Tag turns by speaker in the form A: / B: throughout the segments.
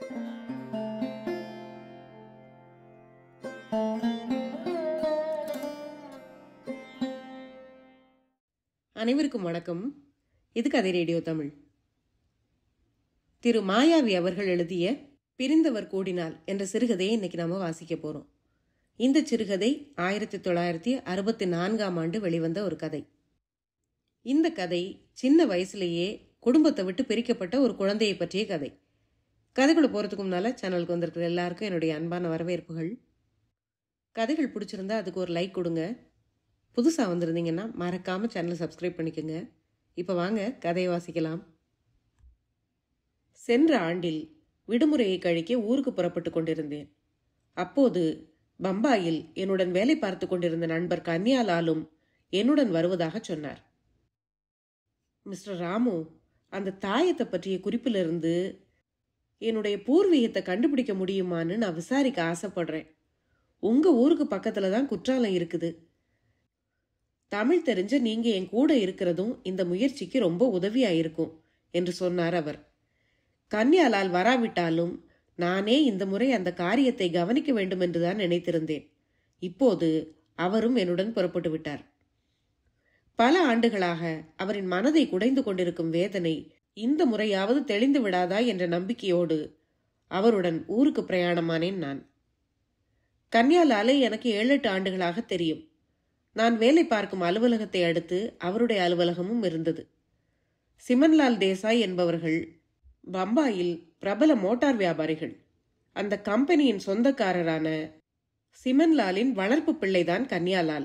A: அனைவருக்கும் வணக்கம் இது கதை ரேடியோ தமிழ் திரு மாயாவி அவர்கள் எழுதிய பிரிந்தவர் கூடினால் என்ற சிறுகதையை இன்னைக்கு நாம வாசிக்க போறோம் இந்த சிறுகதை ஆயிரத்தி தொள்ளாயிரத்தி அறுபத்தி நான்காம் ஆண்டு வெளிவந்த ஒரு கதை இந்த கதை சின்ன வயசுலேயே குடும்பத்தை விட்டு பிரிக்கப்பட்ட ஒரு குழந்தையை பற்றிய கதை கதைக்குள்ள போறதுக்கு முன்னால சேனலுக்கு வந்திருக்கிற எல்லாருக்கும் என்னுடைய அன்பான வரவேற்புகள் கதைகள் பிடிச்சிருந்தா அதுக்கு ஒரு லைக் கொடுங்க புதுசாக வந்திருந்தீங்கன்னா மறக்காமல் சேனலை சப்ஸ்கிரைப் பண்ணிக்கோங்க இப்போ வாங்க கதையை வாசிக்கலாம் சென்ற ஆண்டில் விடுமுறையை கழிக்க ஊருக்கு புறப்பட்டு கொண்டிருந்தேன் அப்போது பம்பாயில் என்னுடன் வேலை பார்த்து கொண்டிருந்த நண்பர் கன்யாலாலும் என்னுடன் வருவதாக சொன்னார் மிஸ்டர் ராமு அந்த தாயத்தை பற்றிய குறிப்பிலிருந்து என்னுடைய பூர்வீகத்தை கண்டுபிடிக்க முடியுமான்னு நான் விசாரிக்க ஆசைப்படுறேன் உங்க ஊருக்கு பக்கத்துல தான் குற்றாலம் இருக்குது தமிழ் தெரிஞ்ச நீங்க என் கூட இருக்கிறதும் இந்த முயற்சிக்கு ரொம்ப உதவியா இருக்கும் என்று சொன்னார் அவர் கன்யாலால் வராவிட்டாலும் நானே இந்த முறை அந்த காரியத்தை கவனிக்க வேண்டும் என்றுதான் நினைத்திருந்தேன் இப்போது அவரும் என்னுடன் புறப்பட்டு விட்டார் பல ஆண்டுகளாக அவரின் மனதை குடைந்து கொண்டிருக்கும் வேதனை இந்த முறையாவது தெளிந்து விடாதா என்ற நம்பிக்கையோடு அவருடன் ஊருக்கு பிரயாணமானேன் நான் கன்யாலாலை எனக்கு ஏழு எட்டு ஆண்டுகளாக தெரியும் நான் வேலை பார்க்கும் அலுவலகத்தை அடுத்து அவருடைய அலுவலகமும் இருந்தது சிமன்லால் தேசாய் என்பவர்கள் பம்பாயில் பிரபல மோட்டார் வியாபாரிகள் அந்த கம்பெனியின் சொந்தக்காரரான சிமன்லாலின் வளர்ப்பு பிள்ளைதான் கன்யாலால்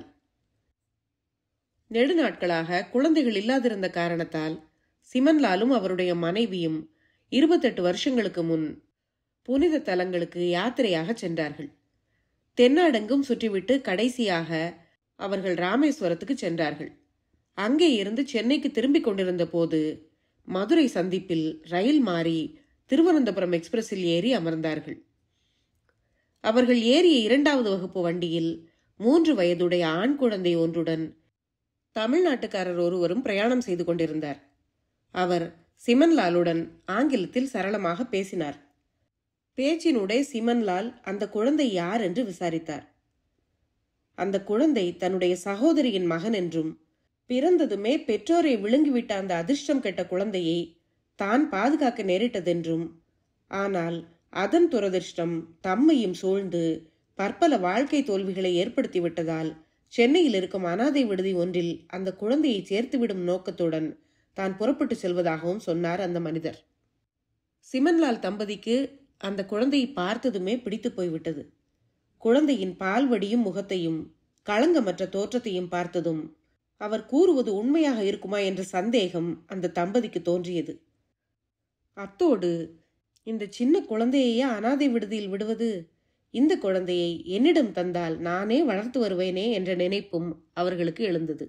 A: நெடுநாட்களாக குழந்தைகள் இல்லாதிருந்த காரணத்தால் சிமன்லாலும் அவருடைய மனைவியும் இருபத்தெட்டு வருஷங்களுக்கு முன் புனித தலங்களுக்கு யாத்திரையாக சென்றார்கள் தென்னாடெங்கும் சுற்றிவிட்டு கடைசியாக அவர்கள் ராமேஸ்வரத்துக்கு சென்றார்கள் அங்கே இருந்து சென்னைக்கு திரும்பிக் கொண்டிருந்த போது மதுரை சந்திப்பில் ரயில் மாறி திருவனந்தபுரம் எக்ஸ்பிரஸில் ஏறி அமர்ந்தார்கள் அவர்கள் ஏறிய இரண்டாவது வகுப்பு வண்டியில் மூன்று வயதுடைய ஆண் குழந்தை ஒன்றுடன் தமிழ்நாட்டுக்காரர் ஒருவரும் பிரயாணம் செய்து கொண்டிருந்தார் அவர் சிமன்லாலுடன் ஆங்கிலத்தில் சரளமாக பேசினார் பேச்சினுடைய சிமன்லால் அந்த குழந்தை யார் என்று விசாரித்தார் அந்த குழந்தை தன்னுடைய சகோதரியின் மகன் என்றும் பிறந்ததுமே பெற்றோரை விழுங்கிவிட்ட அந்த அதிர்ஷ்டம் கெட்ட குழந்தையை தான் பாதுகாக்க நேரிட்டதென்றும் ஆனால் அதன் துரதிர்ஷ்டம் தம்மையும் சூழ்ந்து பற்பல வாழ்க்கை தோல்விகளை ஏற்படுத்திவிட்டதால் சென்னையில் இருக்கும் அனாதை விடுதி ஒன்றில் அந்த குழந்தையை சேர்த்துவிடும் நோக்கத்துடன் தான் புறப்பட்டு செல்வதாகவும் சொன்னார் அந்த மனிதர் சிமன்லால் தம்பதிக்கு அந்த குழந்தையை பார்த்ததுமே பிடித்து போய்விட்டது குழந்தையின் பால்வடியும் முகத்தையும் களங்கமற்ற தோற்றத்தையும் பார்த்ததும் அவர் கூறுவது உண்மையாக இருக்குமா என்ற சந்தேகம் அந்த தம்பதிக்கு தோன்றியது அத்தோடு இந்த சின்ன குழந்தையையே அனாதை விடுதியில் விடுவது இந்த குழந்தையை என்னிடம் தந்தால் நானே வளர்த்து வருவேனே என்ற நினைப்பும் அவர்களுக்கு எழுந்தது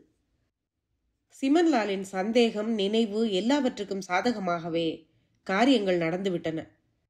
A: சிமன்லாலின் சந்தேகம் நினைவு எல்லாவற்றுக்கும் சாதகமாகவே காரியங்கள் நடந்துவிட்டன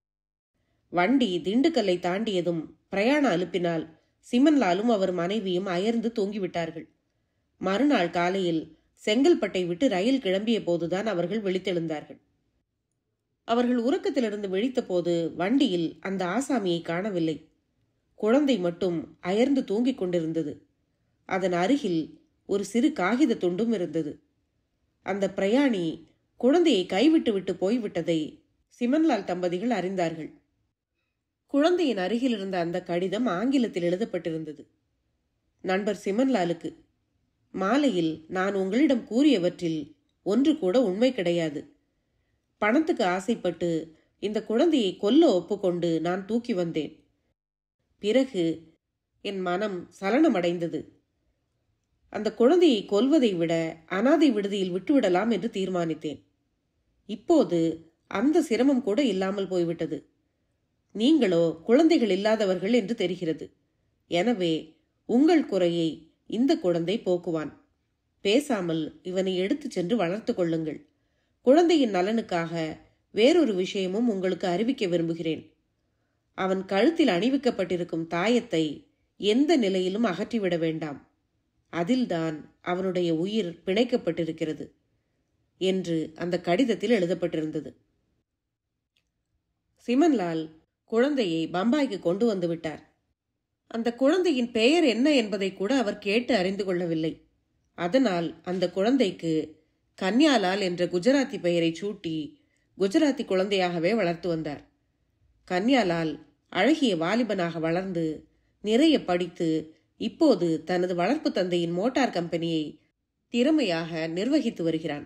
A: வண்டி திண்டுக்கல்லை தாண்டியதும் பிரயாண அலுப்பினால் சிமன்லாலும் அவர் மனைவியும் அயர்ந்து தூங்கிவிட்டார்கள் மறுநாள் காலையில் செங்கல்பட்டை விட்டு ரயில் கிளம்பிய போதுதான் அவர்கள் விழித்தெழுந்தார்கள் அவர்கள் உறக்கத்திலிருந்து விழித்தபோது வண்டியில் அந்த ஆசாமியை காணவில்லை குழந்தை மட்டும் அயர்ந்து தூங்கிக் கொண்டிருந்தது அதன் அருகில் ஒரு சிறு காகித துண்டும் இருந்தது அந்த பிரயாணி குழந்தையை கைவிட்டு விட்டு போய்விட்டதை சிமன்லால் தம்பதிகள் அறிந்தார்கள் குழந்தையின் அருகில் இருந்த அந்த கடிதம் ஆங்கிலத்தில் எழுதப்பட்டிருந்தது நண்பர் சிமன்லாலுக்கு மாலையில் நான் உங்களிடம் கூறியவற்றில் ஒன்று கூட உண்மை கிடையாது பணத்துக்கு ஆசைப்பட்டு இந்த குழந்தையை கொல்ல ஒப்புக்கொண்டு நான் தூக்கி வந்தேன் பிறகு என் மனம் சலனமடைந்தது அந்த குழந்தையை கொல்வதை விட அனாதை விடுதியில் விட்டுவிடலாம் என்று தீர்மானித்தேன் இப்போது அந்த சிரமம் கூட இல்லாமல் போய்விட்டது நீங்களோ குழந்தைகள் இல்லாதவர்கள் என்று தெரிகிறது எனவே உங்கள் குறையை இந்த குழந்தை போக்குவான் பேசாமல் இவனை எடுத்துச் சென்று வளர்த்து கொள்ளுங்கள் குழந்தையின் நலனுக்காக வேறொரு விஷயமும் உங்களுக்கு அறிவிக்க விரும்புகிறேன் அவன் கழுத்தில் அணிவிக்கப்பட்டிருக்கும் தாயத்தை எந்த நிலையிலும் அகற்றிவிட வேண்டாம் அதில்தான் அவனுடைய உயிர் பிணைக்கப்பட்டிருக்கிறது என்று அந்த கடிதத்தில் எழுதப்பட்டிருந்தது சிமன்லால் குழந்தையை பம்பாய்க்கு கொண்டு வந்து விட்டார் அந்த குழந்தையின் பெயர் என்ன என்பதை கூட அவர் கேட்டு அறிந்து கொள்ளவில்லை அதனால் அந்த குழந்தைக்கு கன்யாலால் என்ற குஜராத்தி பெயரை சூட்டி குஜராத்தி குழந்தையாகவே வளர்த்து வந்தார் கன்யாலால் அழகிய வாலிபனாக வளர்ந்து நிறைய படித்து இப்போது தனது வளர்ப்பு தந்தையின் மோட்டார் கம்பெனியை திறமையாக நிர்வகித்து வருகிறான்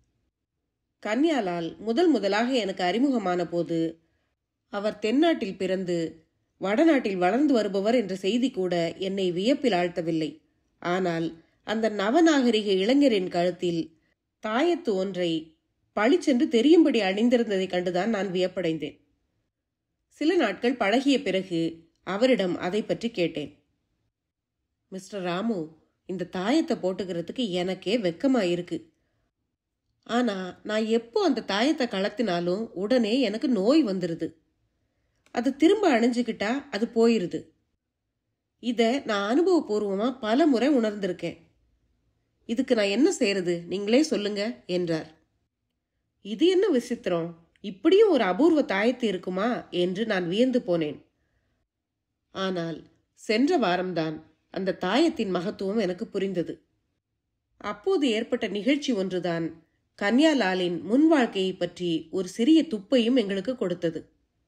A: கன்யாலால் முதல் முதலாக எனக்கு அறிமுகமான போது அவர் தென்னாட்டில் பிறந்து வடநாட்டில் வளர்ந்து வருபவர் என்ற செய்தி கூட என்னை வியப்பில் ஆழ்த்தவில்லை ஆனால் அந்த நவநாகரிக இளைஞரின் கழுத்தில் தாயத்து ஒன்றை பளிச்சென்று தெரியும்படி அணிந்திருந்ததை கண்டுதான் நான் வியப்படைந்தேன் சில நாட்கள் பழகிய பிறகு அவரிடம் அதை பற்றி கேட்டேன் மிஸ்டர் ராமு இந்த தாயத்தை போட்டுக்கிறதுக்கு எனக்கே வெக்கமா இருக்கு ஆனா நான் எப்போ அந்த தாயத்தை கலத்தினாலும் உடனே எனக்கு நோய் வந்துருது அது திரும்ப அணிஞ்சுக்கிட்டா அது போயிருது இத நான் அனுபவபூர்வமா பல முறை உணர்ந்திருக்கேன் இதுக்கு நான் என்ன செய்யறது நீங்களே சொல்லுங்க என்றார் இது என்ன விசித்திரம் இப்படியும் ஒரு அபூர்வ தாயத்து இருக்குமா என்று நான் வியந்து போனேன் ஆனால் சென்ற வாரம்தான் அந்த தாயத்தின் மகத்துவம் எனக்கு புரிந்தது அப்போது ஏற்பட்ட நிகழ்ச்சி ஒன்றுதான் கன்யாலாலின் முன் வாழ்க்கையை பற்றி ஒரு சிறிய துப்பையும் எங்களுக்கு கொடுத்தது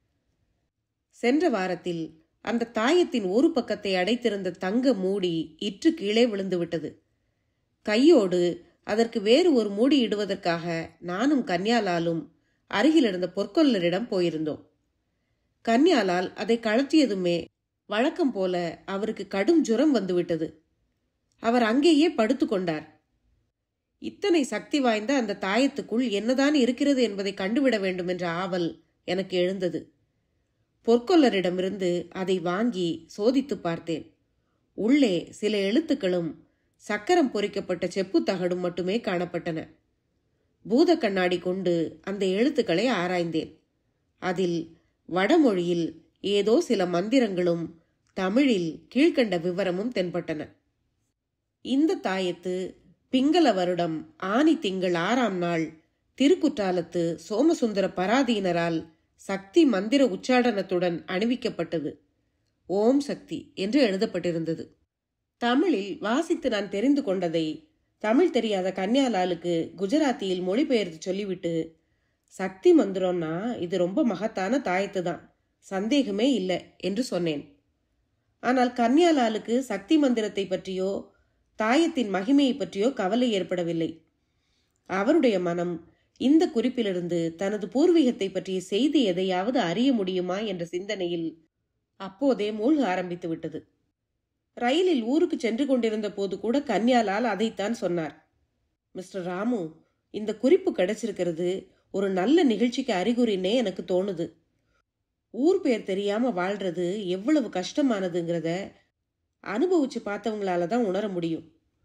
A: சென்ற வாரத்தில் அந்த தாயத்தின் ஒரு பக்கத்தை அடைத்திருந்த தங்க மூடி இற்று கீழே விழுந்துவிட்டது கையோடு அதற்கு வேறு ஒரு மூடி இடுவதற்காக நானும் கன்யாலாலும் அருகில் இருந்த பொற்கொல்லரிடம் போயிருந்தோம் கன்யாலால் அதை கழற்றியதுமே வழக்கம் போல அவருக்கு கடும் ஜுரம் வந்துவிட்டது அவர் அங்கேயே படுத்து கொண்டார் இத்தனை சக்தி வாய்ந்த அந்த தாயத்துக்குள் என்னதான் இருக்கிறது என்பதை கண்டுவிட வேண்டும் என்ற ஆவல் எனக்கு எழுந்தது பொற்கொல்லரிடமிருந்து அதை வாங்கி சோதித்து பார்த்தேன் உள்ளே சில எழுத்துக்களும் சக்கரம் பொறிக்கப்பட்ட செப்பு தகடும் மட்டுமே காணப்பட்டன பூத கண்ணாடி கொண்டு அந்த எழுத்துக்களை ஆராய்ந்தேன் அதில் வடமொழியில் ஏதோ சில மந்திரங்களும் தமிழில் கீழ்கண்ட விவரமும் தென்பட்டன இந்த தாயத்து பிங்கள வருடம் ஆனி திங்கள் ஆறாம் நாள் திருக்குற்றாலத்து சோமசுந்தர பராதீனரால் சக்தி மந்திர உச்சாடனத்துடன் அணிவிக்கப்பட்டது ஓம் சக்தி என்று எழுதப்பட்டிருந்தது தமிழில் வாசித்து நான் தெரிந்து கொண்டதை தமிழ் தெரியாத கன்யாலாலுக்கு குஜராத்தியில் மொழிபெயர்த்து சொல்லிவிட்டு சக்தி மந்திரம்னா இது ரொம்ப மகத்தான தாயத்து தான் சந்தேகமே இல்லை என்று சொன்னேன் ஆனால் கன்யாலாலுக்கு சக்தி மந்திரத்தை பற்றியோ தாயத்தின் மகிமையை பற்றியோ கவலை ஏற்படவில்லை அவருடைய மனம் இந்த குறிப்பிலிருந்து தனது பூர்வீகத்தை பற்றிய செய்தி எதையாவது அறிய முடியுமா என்ற சிந்தனையில் அப்போதே மூழ்க ஆரம்பித்து விட்டது ரயிலில் ஊருக்கு சென்று கொண்டிருந்த போது கூட கன்யாலால் அதைத்தான் சொன்னார் மிஸ்டர் ராமு இந்த குறிப்பு கிடைச்சிருக்கிறது ஒரு நல்ல நிகழ்ச்சிக்கு அறிகுறின்னே எனக்கு தோணுது ஊர் பேர் தெரியாம வாழ்றது எவ்வளவு கஷ்டமானதுங்கிறத அனுபவிச்சு பார்த்தவங்களால தான் உணர முடியும்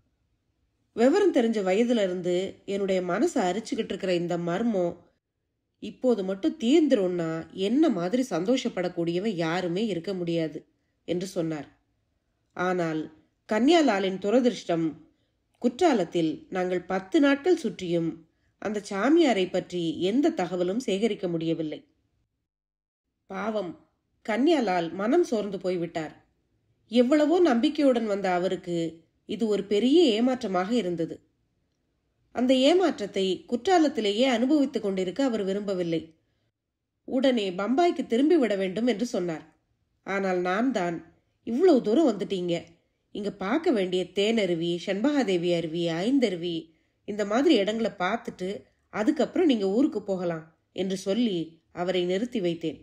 A: விவரம் தெரிஞ்ச வயதுல இருந்து என்னுடைய மனசை அரிச்சுக்கிட்டு இருக்கிற இந்த மர்மம் இப்போது மட்டும் தீர்ந்துரும்னா என்ன மாதிரி சந்தோஷப்படக்கூடியவன் யாருமே இருக்க முடியாது என்று சொன்னார் ஆனால் கன்யாலாலின் துரதிருஷ்டம் குற்றாலத்தில் நாங்கள் பத்து நாட்கள் சுற்றியும் அந்த சாமியாரை பற்றி எந்த தகவலும் சேகரிக்க முடியவில்லை பாவம் கன்யாலால் மனம் சோர்ந்து போய்விட்டார் எவ்வளவோ நம்பிக்கையுடன் வந்த அவருக்கு இது ஒரு பெரிய ஏமாற்றமாக இருந்தது அந்த ஏமாற்றத்தை குற்றாலத்திலேயே அனுபவித்துக் கொண்டிருக்க அவர் விரும்பவில்லை உடனே பம்பாய்க்கு திரும்பி விட வேண்டும் என்று சொன்னார் ஆனால் நான் தான் இவ்வளவு தூரம் வந்துட்டீங்க இங்க பார்க்க வேண்டிய தேனருவி செண்பகாதேவி அருவி ஐந்தருவி இந்த மாதிரி இடங்களை பார்த்துட்டு அதுக்கப்புறம் நீங்க ஊருக்கு போகலாம் என்று சொல்லி அவரை நிறுத்தி வைத்தேன்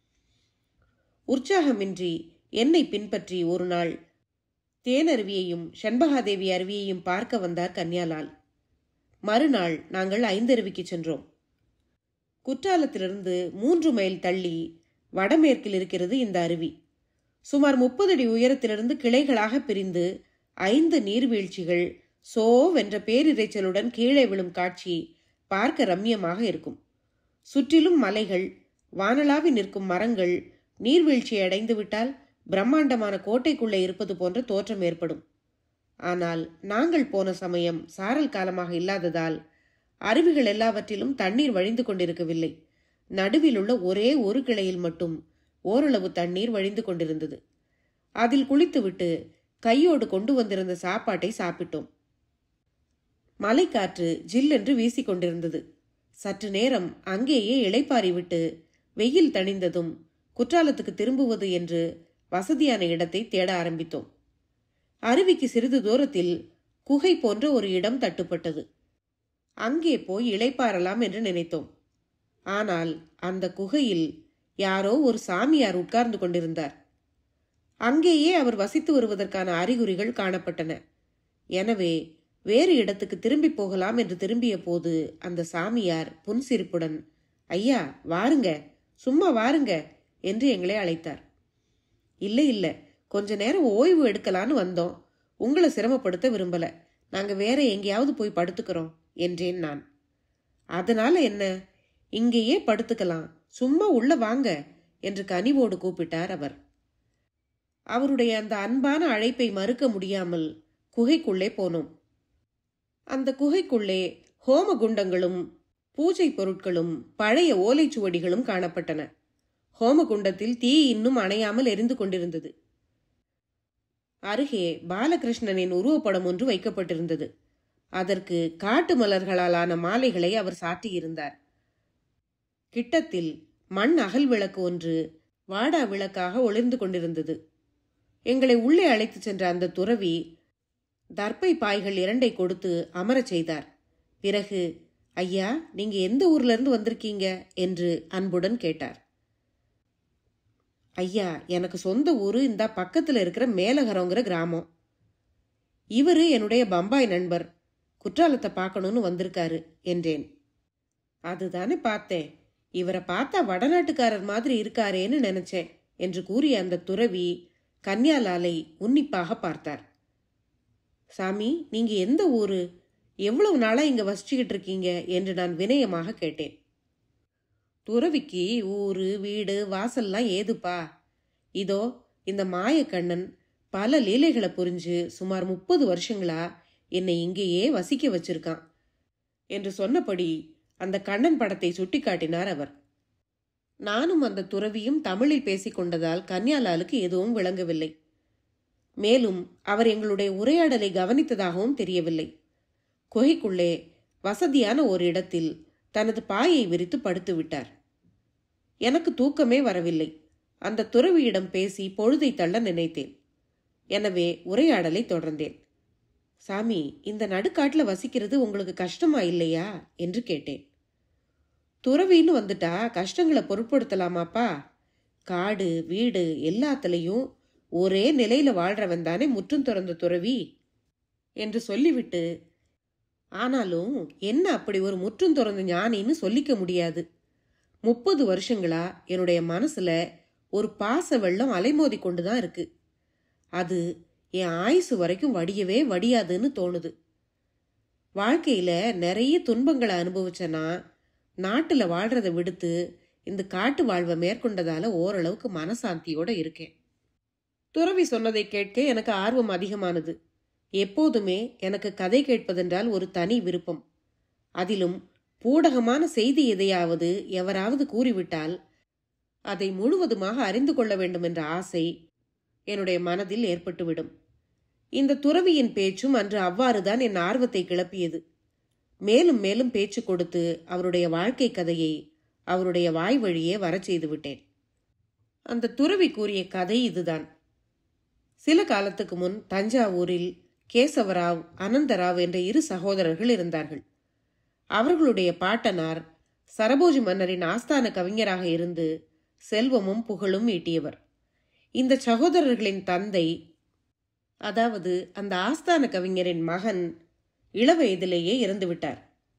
A: உற்சாகமின்றி என்னை பின்பற்றி ஒரு நாள் தேனருவியையும் செண்பகாதேவி அருவியையும் பார்க்க வந்தார் கன்யாலால் மறுநாள் நாங்கள் ஐந்தருவிக்கு சென்றோம் குற்றாலத்திலிருந்து மூன்று மைல் தள்ளி வடமேற்கில் இருக்கிறது இந்த அருவி சுமார் முப்பது அடி உயரத்திலிருந்து கிளைகளாக பிரிந்து ஐந்து நீர்வீழ்ச்சிகள் சோவென்ற பேரிரைச்சலுடன் கீழே விழும் காட்சி பார்க்க ரம்யமாக இருக்கும் சுற்றிலும் மலைகள் வானளாவி நிற்கும் மரங்கள் நீர்வீழ்ச்சியை அடைந்து விட்டால் பிரம்மாண்டமான கோட்டைக்குள்ளே இருப்பது போன்ற தோற்றம் ஏற்படும் ஆனால் நாங்கள் போன சமயம் சாரல் காலமாக இல்லாததால் அருவிகள் எல்லாவற்றிலும் தண்ணீர் வழிந்து கொண்டிருக்கவில்லை நடுவில் உள்ள ஒரே ஒரு கிளையில் மட்டும் ஓரளவு தண்ணீர் வழிந்து கொண்டிருந்தது அதில் குளித்துவிட்டு கையோடு கொண்டு வந்திருந்த சாப்பாட்டை சாப்பிட்டோம் மலைக்காற்று ஜில்லென்று வீசிக்கொண்டிருந்தது சற்று நேரம் அங்கேயே இளைப்பாரி விட்டு வெயில் தணிந்ததும் குற்றாலத்துக்கு திரும்புவது என்று வசதியான இடத்தை தேட ஆரம்பித்தோம் அருவிக்கு சிறிது தூரத்தில் குகை போன்ற ஒரு இடம் தட்டுப்பட்டது அங்கே போய் இளைப்பாறலாம் என்று நினைத்தோம் ஆனால் அந்த குகையில் யாரோ ஒரு சாமியார் உட்கார்ந்து கொண்டிருந்தார் அங்கேயே அவர் வசித்து வருவதற்கான அறிகுறிகள் காணப்பட்டன எனவே வேறு இடத்துக்கு திரும்பி போகலாம் என்று திரும்பிய போது அந்த சாமியார் புன்சிரிப்புடன் ஐயா வாருங்க சும்மா வாருங்க என்று எங்களை அழைத்தார் இல்லை இல்லை கொஞ்ச நேரம் ஓய்வு எடுக்கலான்னு வந்தோம் உங்களை சிரமப்படுத்த விரும்பல நாங்க வேற எங்கேயாவது போய் படுத்துக்கிறோம் என்றேன் நான் அதனால என்ன இங்கேயே படுத்துக்கலாம் சும்மா உள்ள வாங்க என்று கனிவோடு கூப்பிட்டார் அவர் அவருடைய அந்த அன்பான அழைப்பை மறுக்க முடியாமல் குகைக்குள்ளே போனோம் அந்த குகைக்குள்ளே ஹோம குண்டங்களும் பூஜை பொருட்களும் பழைய ஓலைச்சுவடிகளும் காணப்பட்டன ஹோமகுண்டத்தில் தீ இன்னும் அணையாமல் எரிந்து கொண்டிருந்தது அருகே பாலகிருஷ்ணனின் உருவப்படம் ஒன்று வைக்கப்பட்டிருந்தது அதற்கு காட்டு மலர்களால் ஆன மாலைகளை அவர் சாட்டியிருந்தார் கிட்டத்தில் மண் அகல் விளக்கு ஒன்று வாடா விளக்காக ஒளிர்ந்து கொண்டிருந்தது எங்களை உள்ளே அழைத்துச் சென்ற அந்த துறவி தர்ப்பை பாய்கள் இரண்டை கொடுத்து அமரச் செய்தார் பிறகு ஐயா நீங்க எந்த ஊர்ல இருந்து வந்திருக்கீங்க என்று அன்புடன் கேட்டார் ஐயா எனக்கு சொந்த ஊரு இந்த பக்கத்துல இருக்கிற மேலகரங்கிற கிராமம் இவரு என்னுடைய பம்பாய் நண்பர் குற்றாலத்தை பார்க்கணும்னு வந்திருக்காரு என்றேன் அதுதானே பார்த்தேன் இவரை பார்த்தா வடநாட்டுக்காரர் மாதிரி இருக்காரேன்னு நினைச்சேன் என்று கூறிய அந்த துறவி கன்யாலாலை உன்னிப்பாக பார்த்தார் சாமி நீங்க எந்த ஊரு எவ்வளவு நாளா இங்க வசிச்சுக்கிட்டு இருக்கீங்க என்று நான் வினயமாக கேட்டேன் துறவிக்கு ஊரு வீடு வாசல்லாம் ஏதுப்பா இதோ இந்த மாயக்கண்ணன் பல லீலைகளை புரிஞ்சு சுமார் முப்பது வருஷங்களா என்னை இங்கேயே வசிக்க வச்சிருக்கான் என்று சொன்னபடி அந்த கண்ணன் படத்தை சுட்டிக்காட்டினார் அவர் நானும் அந்த துறவியும் தமிழில் பேசிக் கொண்டதால் கன்யாலாலுக்கு எதுவும் விளங்கவில்லை மேலும் அவர் எங்களுடைய உரையாடலை கவனித்ததாகவும் தெரியவில்லை குகைக்குள்ளே வசதியான ஒரு இடத்தில் தனது பாயை விரித்து படுத்து விட்டார் எனக்கு தூக்கமே வரவில்லை அந்த துறவியிடம் பேசி பொழுதை தள்ள நினைத்தேன் எனவே உரையாடலை தொடர்ந்தேன் சாமி இந்த நடுக்காட்டில் வசிக்கிறது உங்களுக்கு கஷ்டமா இல்லையா என்று கேட்டேன் துறவின்னு வந்துட்டா கஷ்டங்களை பொருட்படுத்தலாமாப்பா காடு வீடு எல்லாத்துலேயும் ஒரே நிலையில வாழ்றவன் தானே முற்றும் துறந்த துறவி என்று சொல்லிவிட்டு ஆனாலும் என்ன அப்படி ஒரு முற்றும் துறந்த ஞானின்னு சொல்லிக்க முடியாது முப்பது வருஷங்களா என்னுடைய மனசுல ஒரு பாச வெள்ளம் அலைமோதி கொண்டுதான் இருக்கு அது என் ஆயுசு வரைக்கும் வடியவே வடியாதுன்னு தோணுது வாழ்க்கையில நிறைய துன்பங்களை அனுபவிச்சனா நாட்டுல வாழ்றதை விடுத்து இந்த காட்டு வாழ்வை மேற்கொண்டதால ஓரளவுக்கு மனசாந்தியோட இருக்கேன் துறவி சொன்னதை கேட்க எனக்கு ஆர்வம் அதிகமானது எப்போதுமே எனக்கு கதை கேட்பதென்றால் ஒரு தனி விருப்பம் அதிலும் பூடகமான செய்தி எதையாவது எவராவது கூறிவிட்டால் அதை முழுவதுமாக அறிந்து கொள்ள வேண்டும் என்ற ஆசை என்னுடைய மனதில் ஏற்பட்டுவிடும் இந்த துறவியின் பேச்சும் அன்று அவ்வாறுதான் என் ஆர்வத்தை கிளப்பியது மேலும் மேலும் பேச்சு கொடுத்து அவருடைய வாழ்க்கை கதையை அவருடைய வாய் வழியே வரச் செய்து விட்டேன் அந்த துறவி கூறிய கதை இதுதான் சில காலத்துக்கு முன் தஞ்சாவூரில் கேசவராவ் அனந்தராவ் என்ற இரு சகோதரர்கள் இருந்தார்கள் அவர்களுடைய பாட்டனார் சரபோஜி மன்னரின் ஆஸ்தான கவிஞராக இருந்து செல்வமும் புகழும் ஈட்டியவர் இந்த சகோதரர்களின் தந்தை அதாவது அந்த ஆஸ்தான கவிஞரின் மகன் இளவயதிலேயே இறந்துவிட்டார்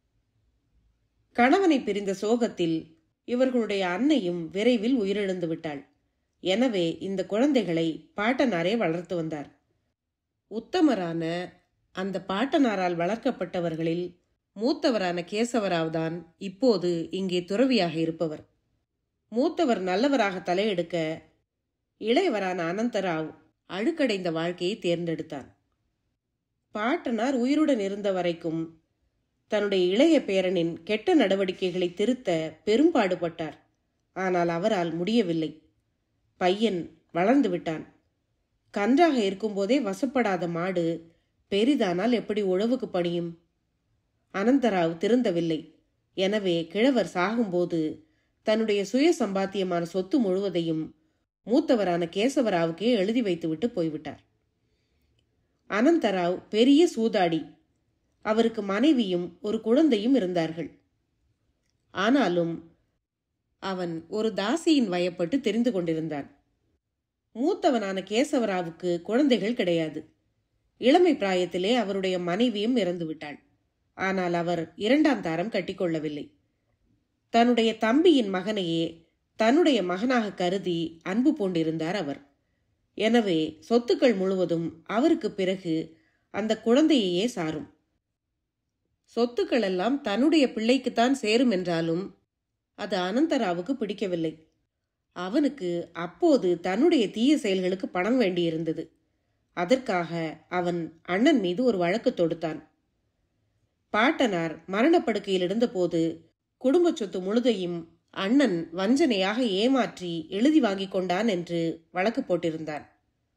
A: கணவனை பிரிந்த சோகத்தில் இவர்களுடைய அன்னையும் விரைவில் உயிரிழந்து விட்டாள் எனவே இந்த குழந்தைகளை பாட்டனாரே வளர்த்து வந்தார் உத்தமரான அந்த பாட்டனாரால் வளர்க்கப்பட்டவர்களில் மூத்தவரான கேசவராவ் தான் இப்போது இங்கே துறவியாக இருப்பவர் மூத்தவர் நல்லவராக தலையெடுக்க இளையவரான அனந்தராவ் அழுக்கடைந்த வாழ்க்கையை தேர்ந்தெடுத்தார் பாட்டனார் உயிருடன் இருந்த வரைக்கும் தன்னுடைய இளைய பேரனின் கெட்ட நடவடிக்கைகளை திருத்த பெரும்பாடுபட்டார் ஆனால் அவரால் முடியவில்லை பையன் வளர்ந்து விட்டான் கன்றாக இருக்கும்போதே வசப்படாத மாடு பெரிதானால் எப்படி உழவுக்கு பணியும் அனந்தராவ் திருந்தவில்லை எனவே கிழவர் சாகும்போது தன்னுடைய சுய சம்பாத்தியமான சொத்து முழுவதையும் மூத்தவரான கேசவராவுக்கே எழுதி வைத்துவிட்டு போய்விட்டார் அனந்தராவ் பெரிய சூதாடி அவருக்கு மனைவியும் ஒரு குழந்தையும் இருந்தார்கள் ஆனாலும் அவன் ஒரு தாசியின் வயப்பட்டு தெரிந்து கொண்டிருந்தான் மூத்தவனான கேசவராவுக்கு குழந்தைகள் கிடையாது இளமை பிராயத்திலே அவருடைய மனைவியும் இறந்து விட்டாள் ஆனால் அவர் இரண்டாம் தாரம் கட்டிக்கொள்ளவில்லை தன்னுடைய தம்பியின் மகனையே தன்னுடைய மகனாக கருதி அன்பு பூண்டிருந்தார் அவர் எனவே சொத்துக்கள் முழுவதும் அவருக்கு பிறகு அந்த குழந்தையையே சாரும் சொத்துக்கள் எல்லாம் தன்னுடைய பிள்ளைக்குத்தான் சேரும் என்றாலும் அது அனந்தராவுக்கு பிடிக்கவில்லை அவனுக்கு அப்போது தன்னுடைய தீய செயல்களுக்கு பணம் வேண்டியிருந்தது அதற்காக அவன் அண்ணன் மீது ஒரு வழக்கு தொடுத்தான் பாட்டனார் மரணப்படுக்கையில் இருந்தபோது குடும்ப சொத்து முழுதையும் அண்ணன் வஞ்சனையாக ஏமாற்றி எழுதி வாங்கி கொண்டான் என்று வழக்கு போட்டிருந்தான்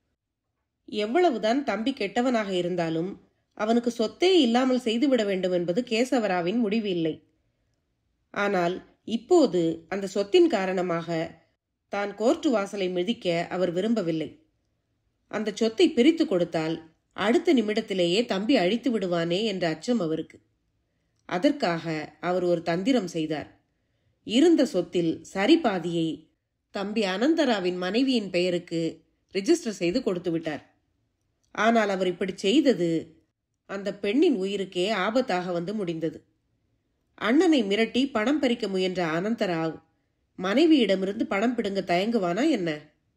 A: எவ்வளவுதான் தம்பி கெட்டவனாக இருந்தாலும் அவனுக்கு சொத்தே இல்லாமல் செய்துவிட வேண்டும் என்பது கேசவராவின் முடிவு இல்லை ஆனால் இப்போது அந்த சொத்தின் காரணமாக தான் கோர்ட்டு வாசலை மிதிக்க அவர் விரும்பவில்லை அந்த சொத்தை பிரித்து கொடுத்தால் அடுத்த நிமிடத்திலேயே தம்பி அழித்து விடுவானே என்ற அச்சம் அவருக்கு அதற்காக அவர் ஒரு தந்திரம் செய்தார் இருந்த சொத்தில் சரி பாதியை தம்பி அனந்தராவின் மனைவியின் பெயருக்கு ரிஜிஸ்டர் செய்து கொடுத்து விட்டார் ஆனால் அவர் இப்படி செய்தது அந்த பெண்ணின் உயிருக்கே ஆபத்தாக வந்து முடிந்தது அண்ணனை மிரட்டி பணம் பறிக்க முயன்ற அனந்தராவ் மனைவியிடமிருந்து பணம் பிடுங்க தயங்குவானா என்ன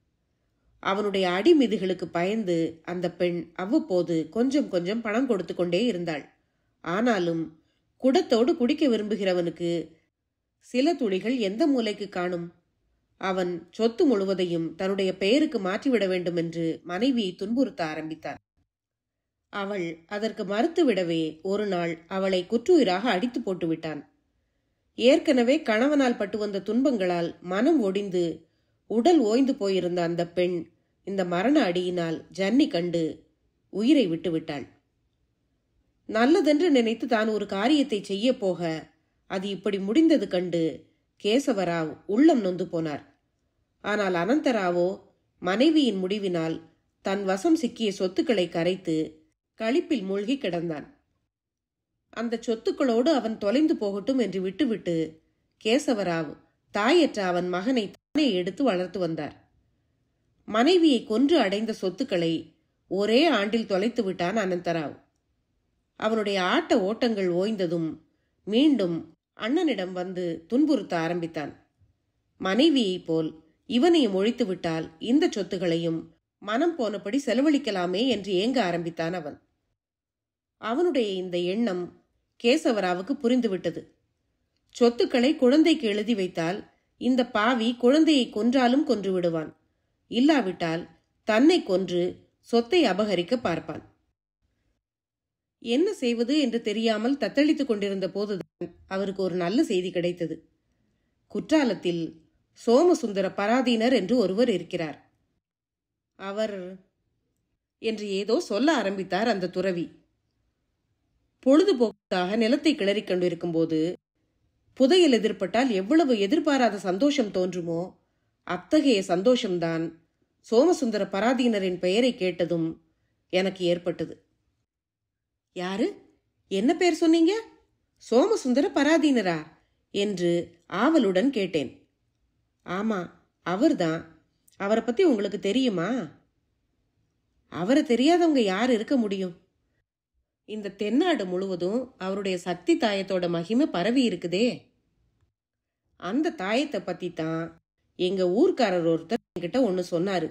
A: அவனுடைய அடிமிதிகளுக்கு பயந்து அந்த பெண் அவ்வப்போது கொஞ்சம் கொஞ்சம் பணம் கொடுத்து கொண்டே இருந்தாள் ஆனாலும் குடத்தோடு குடிக்க விரும்புகிறவனுக்கு சில துளிகள் எந்த மூலைக்கு காணும் அவன் சொத்து முழுவதையும் தன்னுடைய பெயருக்கு மாற்றிவிட வேண்டும் என்று மனைவியை துன்புறுத்த ஆரம்பித்தான் அவள் அதற்கு மறுத்துவிடவே ஒரு நாள் அவளை குற்றுயிராக அடித்து போட்டு விட்டான் ஏற்கனவே கணவனால் பட்டு வந்த துன்பங்களால் மனம் ஒடிந்து உடல் ஓய்ந்து போயிருந்த அந்த பெண் இந்த மரண அடியினால் ஜன்னி கண்டு உயிரை விட்டு விட்டாள் நல்லதென்று நினைத்து தான் ஒரு காரியத்தை செய்ய போக அது இப்படி முடிந்தது கண்டு கேசவராவ் உள்ளம் நொந்து போனார் ஆனால் அனந்தராவோ மனைவியின் முடிவினால் தன் வசம் சிக்கிய சொத்துக்களை கரைத்து களிப்பில் மூழ்கி கிடந்தான் அந்த சொத்துக்களோடு அவன் தொலைந்து போகட்டும் என்று விட்டுவிட்டு கேசவராவ் தாயற்ற அவன் மகனை தானே எடுத்து வளர்த்து வந்தார் மனைவியை கொன்று அடைந்த சொத்துக்களை ஒரே ஆண்டில் தொலைத்து விட்டான் அனந்தராவ் அவனுடைய ஆட்ட ஓட்டங்கள் ஓய்ந்ததும் மீண்டும் அண்ணனிடம் வந்து துன்புறுத்த ஆரம்பித்தான் மனைவியைப் போல் இவனையும் ஒழித்து விட்டால் இந்த சொத்துகளையும் மனம் போனபடி செலவழிக்கலாமே என்று ஏங்க ஆரம்பித்தான் அவன் அவனுடைய இந்த எண்ணம் கேசவராவுக்கு புரிந்துவிட்டது சொத்துக்களை குழந்தைக்கு எழுதி வைத்தால் இந்த பாவி குழந்தையை கொன்றாலும் கொன்று விடுவான் இல்லாவிட்டால் தன்னை கொன்று சொத்தை அபகரிக்க பார்ப்பான் என்ன செய்வது என்று தெரியாமல் தத்தளித்துக் கொண்டிருந்த போதுதான் அவருக்கு ஒரு நல்ல செய்தி கிடைத்தது குற்றாலத்தில் சோமசுந்தர பராதீனர் என்று ஒருவர் இருக்கிறார் அவர் என்று ஏதோ சொல்ல ஆரம்பித்தார் அந்த துறவி பொழுதுபோக்காக நிலத்தை கிளறிக் கொண்டிருக்கும் போது புதையல் எதிர்பட்டால் எவ்வளவு எதிர்பாராத சந்தோஷம் தோன்றுமோ அத்தகைய சந்தோஷம்தான் சோமசுந்தர பராதீனரின் பெயரை கேட்டதும் எனக்கு ஏற்பட்டது யாரு என்ன பேர் சொன்னீங்க சோமசுந்தர பராதீனரா என்று ஆவலுடன் கேட்டேன் ஆமா அவர்தான் அவரை பத்தி உங்களுக்கு தெரியுமா அவரை தெரியாதவங்க யார் இருக்க முடியும் இந்த தென்னாடு முழுவதும் அவருடைய சக்தி தாயத்தோட மகிமை பரவி இருக்குதே அந்த தாயத்தை பத்தி தான் எங்க ஊர்க்காரர் ஒருத்தர் என்கிட்ட ஒன்று சொன்னாரு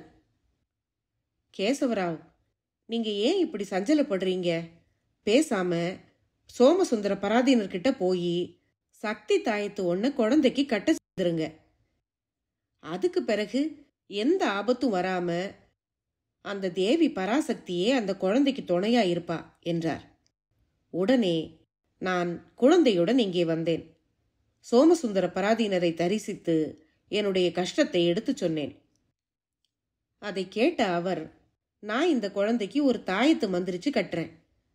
A: கேசவராவ் நீங்க ஏன் இப்படி சஞ்சலப்படுறீங்க பேசாம சோமசுந்தர பராதீனர்கிட்ட போய் சக்தி தாயத்து ஒன்ன குழந்தைக்கு கட்ட செஞ்சிருங்க அதுக்கு பிறகு எந்த ஆபத்தும் வராம அந்த தேவி பராசக்தியே அந்த குழந்தைக்கு துணையா இருப்பா என்றார் உடனே நான் குழந்தையுடன் இங்கே வந்தேன் சோமசுந்தர பராதீனரை தரிசித்து என்னுடைய கஷ்டத்தை எடுத்துச் சொன்னேன் அதை கேட்ட அவர் நான் இந்த குழந்தைக்கு ஒரு தாயத்து மந்திரிச்சு கட்டுறேன்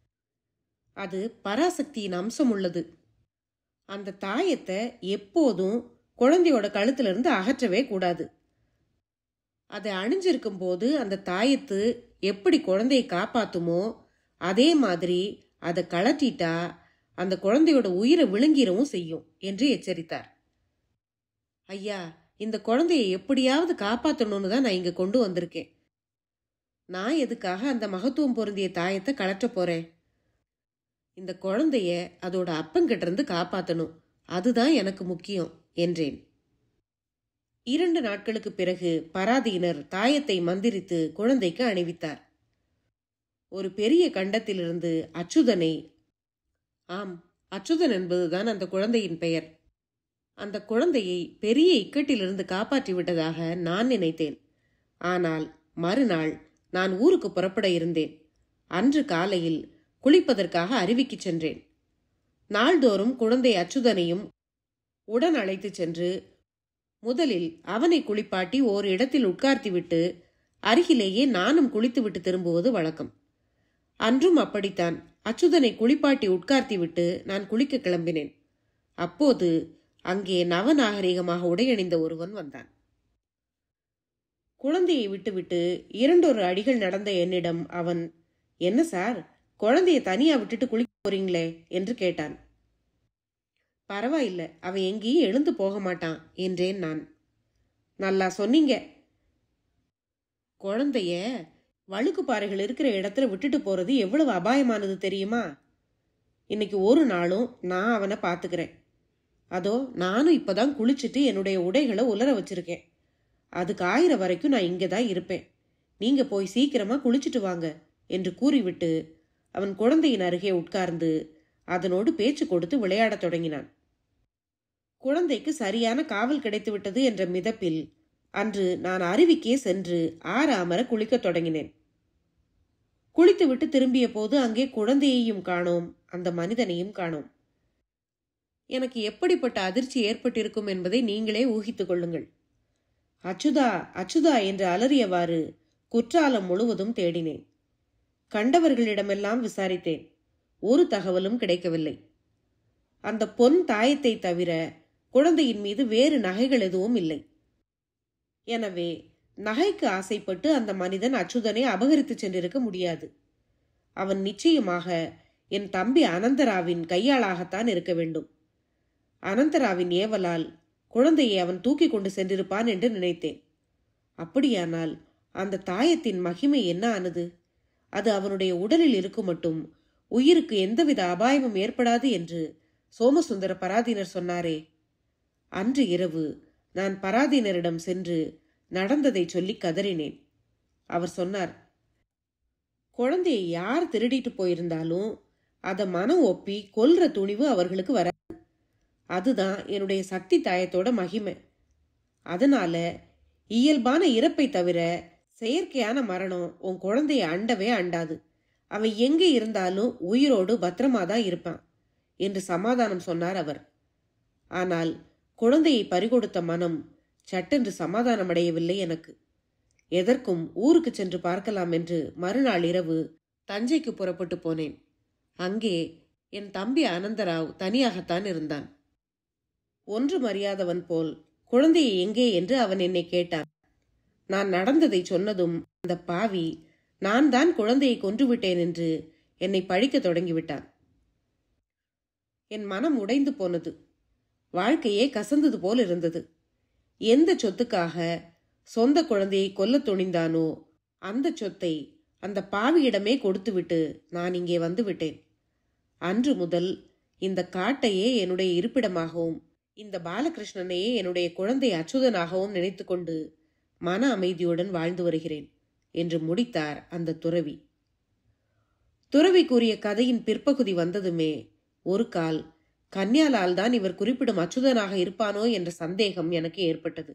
A: அது பராசக்தியின் அம்சம் உள்ளது அந்த தாயத்தை எப்போதும் குழந்தையோட கழுத்துல இருந்து அகற்றவே கூடாது அதை அணிஞ்சிருக்கும் போது அந்த தாயத்து எப்படி குழந்தையை காப்பாத்துமோ அதே மாதிரி அதை கழட்டிட்டா அந்த குழந்தையோட உயிரை விழுங்கிடவும் செய்யும் என்று எச்சரித்தார் ஐயா இந்த குழந்தையை எப்படியாவது காப்பாற்றணும்னு தான் நான் இங்க கொண்டு வந்திருக்கேன் நான் எதுக்காக அந்த மகத்துவம் பொருந்திய தாயத்தை கலற்ற போறேன் இந்த குழந்தைய அதோட அப்பங்கிட்ட இருந்து காப்பாத்தணும் அதுதான் எனக்கு முக்கியம் என்றேன் இரண்டு நாட்களுக்கு பிறகு பராதீனர் தாயத்தை மந்திரித்து குழந்தைக்கு அணிவித்தார் ஒரு பெரிய கண்டத்திலிருந்து அச்சுதனை ஆம் அச்சுதன் என்பதுதான் அந்த குழந்தையின் பெயர் அந்த குழந்தையை பெரிய இக்கட்டிலிருந்து காப்பாற்றி விட்டதாக நான் நினைத்தேன் ஆனால் மறுநாள் நான் ஊருக்கு புறப்பட இருந்தேன் அன்று காலையில் குளிப்பதற்காக அருவிக்குச் சென்றேன் நாள்தோறும் குழந்தை அச்சுதனையும் உடன் அழைத்துச் சென்று முதலில் அவனை குளிப்பாட்டி ஓர் இடத்தில் உட்கார்த்திவிட்டு அருகிலேயே நானும் குளித்துவிட்டு திரும்புவது வழக்கம் அன்றும் அப்படித்தான் அச்சுதனை குளிப்பாட்டி உட்கார்த்திவிட்டு நான் குளிக்க கிளம்பினேன் அப்போது அங்கே நவநாகரிகமாக உடையணிந்த ஒருவன் வந்தான் குழந்தையை விட்டுவிட்டு இரண்டொரு அடிகள் நடந்த என்னிடம் அவன் என்ன சார் குழந்தைய தனியா விட்டுட்டு குளிக்க போறீங்களே என்று கேட்டான் பரவாயில்ல அவன் எங்கேயும் எழுந்து போக மாட்டான் என்றேன் நான் நல்லா சொன்னீங்க குழந்தைய வழுக்கு பாறைகள் இருக்கிற இடத்துல விட்டுட்டு போறது எவ்வளவு அபாயமானது தெரியுமா இன்னைக்கு ஒரு நாளும் நான் அவனை பாத்துக்கிறேன் அதோ நானும் இப்பதான் குளிச்சுட்டு என்னுடைய உடைகளை உலர வச்சிருக்கேன் அது காயிற வரைக்கும் நான் இங்கே தான் இருப்பேன் நீங்க போய் சீக்கிரமா குளிச்சுட்டு வாங்க என்று கூறிவிட்டு அவன் குழந்தையின் அருகே உட்கார்ந்து அதனோடு பேச்சு கொடுத்து விளையாடத் தொடங்கினான் குழந்தைக்கு சரியான காவல் கிடைத்துவிட்டது என்ற மிதப்பில் அன்று நான் அருவிக்கே சென்று ஆற அமர குளிக்கத் தொடங்கினேன் குளித்துவிட்டு திரும்பிய போது அங்கே குழந்தையையும் காணோம் அந்த மனிதனையும் காணோம் எனக்கு எப்படிப்பட்ட அதிர்ச்சி ஏற்பட்டிருக்கும் என்பதை நீங்களே ஊகித்துக் கொள்ளுங்கள் அச்சுதா அச்சுதா என்று அலறியவாறு குற்றாலம் முழுவதும் தேடினேன் கண்டவர்களிடமெல்லாம் விசாரித்தேன் ஒரு தகவலும் கிடைக்கவில்லை அந்த பொன் தாயத்தை தவிர குழந்தையின் மீது வேறு நகைகள் எதுவும் இல்லை எனவே நகைக்கு ஆசைப்பட்டு அந்த மனிதன் அச்சுதனை அபகரித்து சென்றிருக்க முடியாது அவன் நிச்சயமாக என் தம்பி அனந்தராவின் கையாளாகத்தான் இருக்க வேண்டும் அனந்தராவின் ஏவலால் குழந்தையை அவன் தூக்கி கொண்டு சென்றிருப்பான் என்று நினைத்தேன் அப்படியானால் அந்த தாயத்தின் மகிமை என்ன ஆனது அது அவனுடைய உடலில் இருக்கும் மட்டும் உயிருக்கு எந்தவித அபாயமும் ஏற்படாது என்று சோமசுந்தர பராதீனர் சொன்னாரே அன்று இரவு நான் பராதீனரிடம் சென்று நடந்ததை சொல்லி கதறினேன் அவர் சொன்னார் குழந்தையை யார் திருடிட்டு போயிருந்தாலும் அதை மனம் ஒப்பி கொல்ற துணிவு அவர்களுக்கு வராது அதுதான் என்னுடைய சக்தி தாயத்தோட மகிமை அதனால இயல்பான இறப்பை தவிர செயற்கையான மரணம் உன் குழந்தைய அண்டவே அண்டாது அவன் எங்கே இருந்தாலும் உயிரோடு பத்திரமா தான் இருப்பான் என்று சமாதானம் சொன்னார் அவர் ஆனால் குழந்தையை பறிகொடுத்த மனம் சட்டென்று சமாதானம் அடையவில்லை எனக்கு எதற்கும் ஊருக்கு சென்று பார்க்கலாம் என்று மறுநாள் இரவு தஞ்சைக்கு புறப்பட்டு போனேன் அங்கே என் தம்பி அனந்தராவ் தனியாகத்தான் இருந்தான் ஒன்றும் அறியாதவன் போல் குழந்தையை எங்கே என்று அவன் என்னை கேட்டான் நான் நடந்ததை சொன்னதும் அந்த பாவி நான் தான் குழந்தையை கொன்றுவிட்டேன் என்று என்னை பழிக்க தொடங்கிவிட்டான் என் மனம் உடைந்து போனது வாழ்க்கையே கசந்தது போல் இருந்தது எந்த சொத்துக்காக சொந்த குழந்தையை கொல்ல துணிந்தானோ அந்த சொத்தை அந்த பாவியிடமே கொடுத்துவிட்டு நான் இங்கே வந்து விட்டேன் அன்று முதல் இந்த காட்டையே என்னுடைய இருப்பிடமாகவும் இந்த பாலகிருஷ்ணனையே என்னுடைய குழந்தை அச்சுதனாகவும் நினைத்துக்கொண்டு மன அமைதியுடன் வாழ்ந்து வருகிறேன் என்று முடித்தார் அந்த துறவி துறவி கூறிய கதையின் பிற்பகுதி வந்ததுமே ஒரு கால் கன்யாலால் தான் இவர் குறிப்பிடும் அச்சுதனாக இருப்பானோ என்ற சந்தேகம் எனக்கு ஏற்பட்டது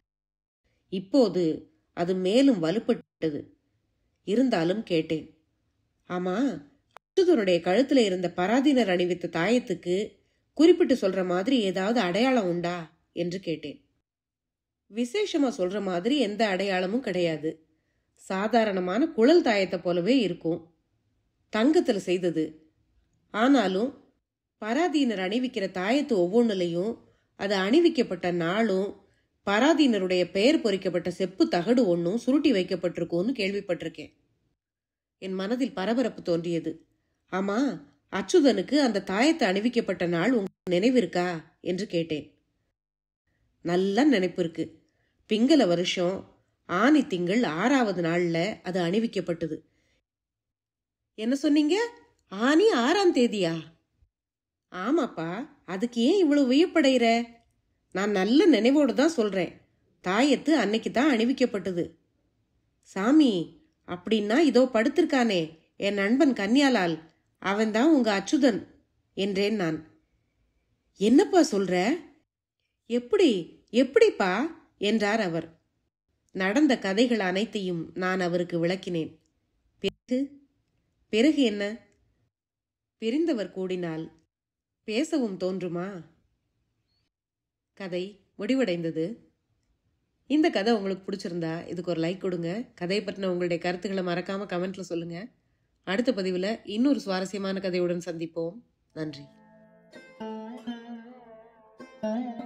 A: இப்போது அது மேலும் வலுப்பட்டது இருந்தாலும் கேட்டேன் ஆமா அச்சுதனுடைய கழுத்துல இருந்த பராதீனர் அணிவித்த தாயத்துக்கு குறிப்பிட்டு சொல்ற மாதிரி ஏதாவது அடையாளம் உண்டா என்று கேட்டேன் விசேஷமா சொல்ற மாதிரி எந்த அடையாளமும் கிடையாது சாதாரணமான குழல் தாயத்தை போலவே இருக்கும் தங்கத்துல செய்தது ஆனாலும் பராதீனர் அணிவிக்கிற தாயத்து ஒவ்வொன்றுலையும் அது அணிவிக்கப்பட்ட நாளும் பராதீனருடைய பெயர் பொறிக்கப்பட்ட செப்பு தகடு ஒன்றும் சுருட்டி வைக்கப்பட்டிருக்கும்னு கேள்விப்பட்டிருக்கேன் என் மனதில் பரபரப்பு தோன்றியது ஆமா அச்சுதனுக்கு அந்த தாயத்தை அணிவிக்கப்பட்ட நாள் உங்களுக்கு நினைவிருக்கா என்று கேட்டேன் நல்ல நினைப்பு இருக்கு பிங்கள வருஷம் ஆனி திங்கள் ஆறாவது நாள்ல அது அணிவிக்கப்பட்டது என்ன சொன்னீங்க ஆனி ஆறாம் தேதியா ஆமாப்பா அதுக்கு ஏன் இவ்வளவு வியப்படைகிற நான் நல்ல நினைவோடு தான் சொல்றேன் தாயத்து அன்னைக்கு தான் அணிவிக்கப்பட்டது சாமி அப்படின்னா இதோ படுத்திருக்கானே என் நண்பன் கன்யாலால் அவன்தான் உங்க அச்சுதன் என்றேன் நான் என்னப்பா சொல்ற எப்படி எப்படிப்பா என்றார் அவர் நடந்த கதைகள் அனைத்தையும் நான் அவருக்கு விளக்கினேன் பிறகு பிறகு என்ன பிரிந்தவர் கூடினால் பேசவும் தோன்றுமா கதை முடிவடைந்தது இந்த கதை உங்களுக்கு பிடிச்சிருந்தா இதுக்கு ஒரு லைக் கொடுங்க கதையை பற்றின உங்களுடைய கருத்துக்களை மறக்காம கமெண்ட்ல சொல்லுங்க அடுத்த பதிவில் இன்னொரு சுவாரஸ்யமான கதையுடன் சந்திப்போம் நன்றி